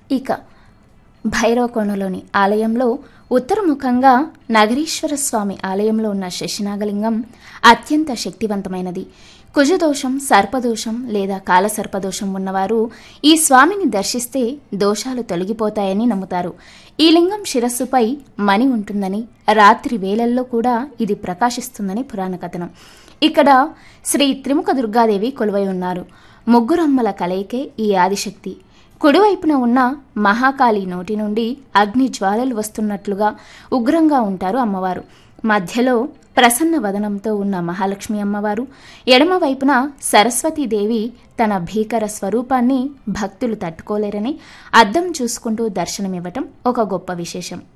ఇక భైరవకోణలోని ఆలయంలో ఉత్తరముఖంగా నగరీశ్వర స్వామి ఆలయంలో ఉన్న శశినాగలింగం అత్యంత శక్తివంతమైనది కుజదోషం సర్పదోషం లేదా కాలసర్పదోషం ఉన్నవారు ఈ స్వామిని దర్శిస్తే దోషాలు తొలగిపోతాయని నమ్ముతారు ఈ లింగం శిరస్సుపై మణి ఉంటుందని రాత్రి వేళల్లో కూడా ఇది ప్రకాశిస్తుందని పురాణ కథనం ఇక్కడ శ్రీ త్రిముఖ దుర్గాదేవి కొలువై ఉన్నారు ముగ్గురమ్మల కలయికే ఈ ఆదిశక్తి కుడివైపున ఉన్న మహాకాళి నోటి నుండి అగ్ని జ్వాలలు వస్తున్నట్లుగా ఉగ్రంగా ఉంటారు అమ్మవారు మధ్యలో ప్రసన్న వదనంతో ఉన్న మహాలక్ష్మి అమ్మవారు ఎడమవైపున సరస్వతీదేవి తన భీకర స్వరూపాన్ని భక్తులు తట్టుకోలేరని అద్దం చూసుకుంటూ దర్శనమివ్వటం ఒక గొప్ప విశేషం